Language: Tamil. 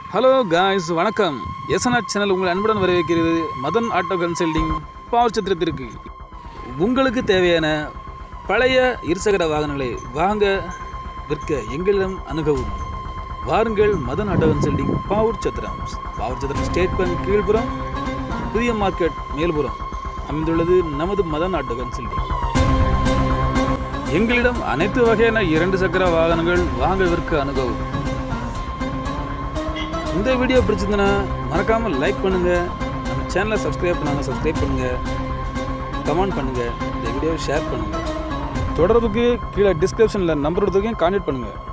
ஹலோ காய்ஸ் வணக்கம் எஸ்என்ஆர் சேனல் உங்களை அன்புடன் வரவேற்கிறது மதன் ஆட்டோ கன்சல்டிங் பவர் சத்திரத்திற்கு உங்களுக்கு தேவையான பழைய இருசக்கர வாகனங்களை வாங்க விற்க எங்களிடம் அணுகவும் வாருங்கள் Madan auto consulting Pavoor Chathiram Pavoor Chathiram state bank கீழ்புறம் புதிய மார்க்கெட் மேல்புறம் அமைந்துள்ளது நமது மதன் ஆட்டோ கன்சல்டிங் எங்களிடம் அனைத்து வகையான இரண்டு சக்கர வாகனங்கள் வாங்க விற்க அணுகவும் இந்த வீடியோ பிடிச்சிருந்தனா மறக்காமல் லைக் பண்ணுங்கள் நம்ம சேனலை சப்ஸ்கிரைப் பண்ணாங்க சப்ஸ்கிரைப் பண்ணுங்கள் கமெண்ட் பண்ணுங்கள் இந்த வீடியோவை ஷேர் பண்ணுங்கள் தொடர்புக்கு கீழே டிஸ்கிரிப்ஷனில் நம்பர் கொடுத்துருக்கேன் கான்டாக்ட் பண்ணுங்கள்